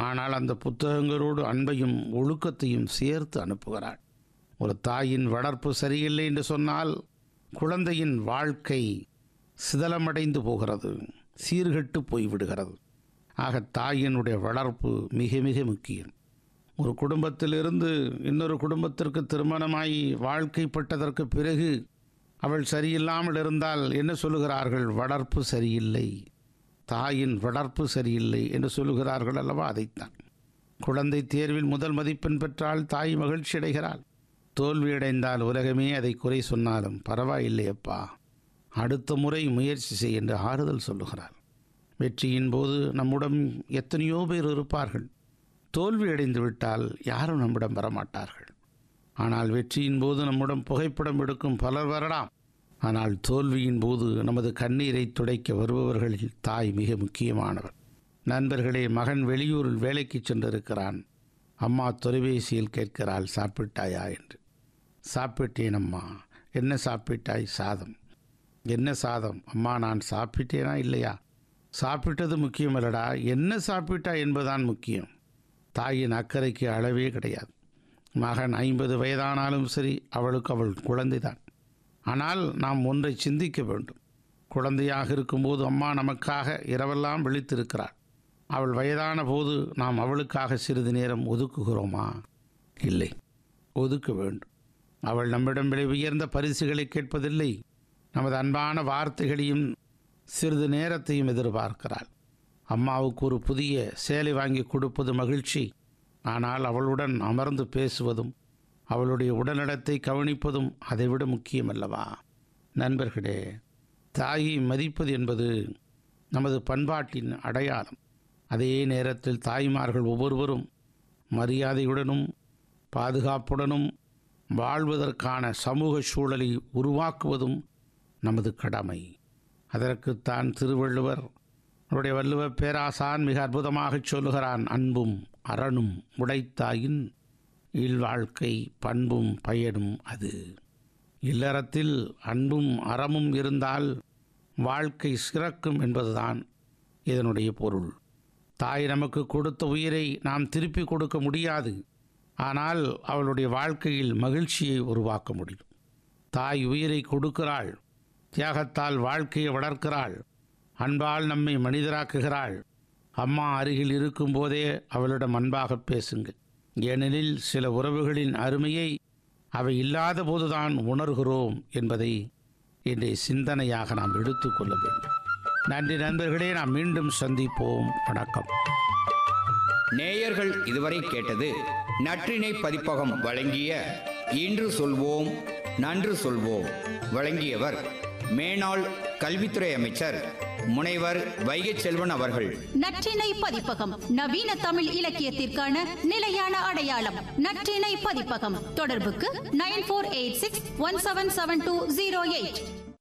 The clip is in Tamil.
ஆனால் அந்த புத்தகங்களோடு அன்பையும் ஒழுக்கத்தையும் சேர்த்து அனுப்புகிறாள் ஒரு தாயின் வளர்ப்பு சரியில்லை என்று சொன்னால் குழந்தையின் வாழ்க்கை சிதலமடைந்து போகிறது சீர்கெட்டு போய்விடுகிறது ஆக தாயினுடைய வளர்ப்பு மிக மிக முக்கியம் ஒரு குடும்பத்திலிருந்து இன்னொரு குடும்பத்திற்கு திருமணமாகி வாழ்க்கைப்பட்டதற்கு பிறகு அவள் சரியில்லாமல் இருந்தால் என்ன சொல்லுகிறார்கள் வளர்ப்பு சரியில்லை தாயின் வளர்ப்பு சரியில்லை என்று சொல்லுகிறார்கள் அல்லவா அதைத்தான் குழந்தை தேர்வில் முதல் மதிப்பெண் பெற்றால் தாய் மகிழ்ச்சி அடைகிறாள் தோல்வியடைந்தால் உலகமே அதை குறை சொன்னாலும் பரவாயில்லையப்பா அடுத்த முறை முயற்சி செய் என்று ஆறுதல் சொல்லுகிறாள் வெற்றியின் போது நம்முடன் எத்தனையோ பேர் இருப்பார்கள் தோல்வி அடைந்து விட்டால் யாரும் நம்மிடம் வரமாட்டார்கள் ஆனால் வெற்றியின் போது நம்முடன் புகைப்படம் எடுக்கும் பலர் வரலாம் ஆனால் தோல்வியின் போது நமது கண்ணீரை துடைக்க வருபவர்களில் தாய் மிக முக்கியமானவர் நண்பர்களே மகன் வெளியூரில் வேலைக்கு சென்றிருக்கிறான் அம்மா தொலைபேசியில் கேட்கிறாள் சாப்பிட்டாயா என்று சாப்பிட்டேன் அம்மா என்ன சாப்பிட்டாய் சாதம் என்ன சாதம் அம்மா நான் சாப்பிட்டேனா இல்லையா சாப்பிட்டது முக்கியமல்லடா என்ன சாப்பிட்டா என்பதுதான் முக்கியம் தாயின் அக்கறைக்கு அளவே கிடையாது மகன் ஐம்பது வயதானாலும் சரி அவளுக்கு அவள் குழந்தைதான் ஆனால் நாம் ஒன்றை சிந்திக்க வேண்டும் குழந்தையாக இருக்கும்போது அம்மா நமக்காக இரவெல்லாம் விழித்திருக்கிறாள் அவள் வயதான போது நாம் அவளுக்காக சிறிது நேரம் ஒதுக்குகிறோமா இல்லை ஒதுக்க வேண்டும் அவள் நம்மிடம் விலை உயர்ந்த பரிசுகளை கேட்பதில்லை நமது அன்பான வார்த்தைகளையும் சிறிது நேரத்தையும் எதிர்பார்க்கிறாள் அம்மாவுக்கு ஒரு புதிய சேலை வாங்கி கொடுப்பது மகிழ்ச்சி ஆனால் அவளுடன் அமர்ந்து பேசுவதும் அவளுடைய உடல்நலத்தை கவனிப்பதும் அதைவிட முக்கியமல்லவா நண்பர்களே தாயை மதிப்பது என்பது நமது பண்பாட்டின் அடையாளம் அதே நேரத்தில் தாய்மார்கள் ஒவ்வொருவரும் மரியாதையுடனும் பாதுகாப்புடனும் வாழ்வதற்கான சமூக சூழலை உருவாக்குவதும் நமது கடமை அதற்குத்தான் திருவள்ளுவர் அவருடைய வள்ளுவ பேராசான் மிக அற்புதமாகச் சொல்லுகிறான் அன்பும் அரணும் உடைத்தாயின் இல்வாழ்க்கை பண்பும் பயனும் அது இல்லறத்தில் அன்பும் அறமும் இருந்தால் வாழ்க்கை சிறக்கும் என்பதுதான் இதனுடைய பொருள் தாய் நமக்கு கொடுத்த உயிரை நாம் திருப்பி கொடுக்க முடியாது ஆனால் அவளுடைய வாழ்க்கையில் மகிழ்ச்சியை உருவாக்க முடியும் தாய் உயிரை கொடுக்கிறாள் தியாகத்தால் வாழ்க்கையை வளர்க்கிறாள் அன்பால் நம்மை மனிதராக்குகிறாள் அம்மா அருகில் இருக்கும்போதே அவளிடம் அன்பாக பேசுங்கள் ஏனெனில் சில உறவுகளின் அருமையை அவை இல்லாத போதுதான் உணர்கிறோம் என்பதை இன்றைய சிந்தனையாக நாம் எடுத்துக்கொள்ள வேண்டும் நன்றி நண்பர்களே நாம் மீண்டும் சந்திப்போம் வணக்கம் நேயர்கள் இதுவரை கேட்டது நற்றினை பதிப்பகம் வழங்கிய இன்று சொல்வோம் நன்று சொல்வோம் வழங்கியவர் மேனாள் கல்வித்துறை அமைச்சர் முனைவர் வைகை செல்வன் அவர்கள் நற்றினை பதிப்பகம் நவீன தமிழ் இலக்கியத்திற்கான நிலையான அடையாளம் நற்றினை பதிப்பகம் தொடர்புக்கு nine four eight six one seven seven two zero eight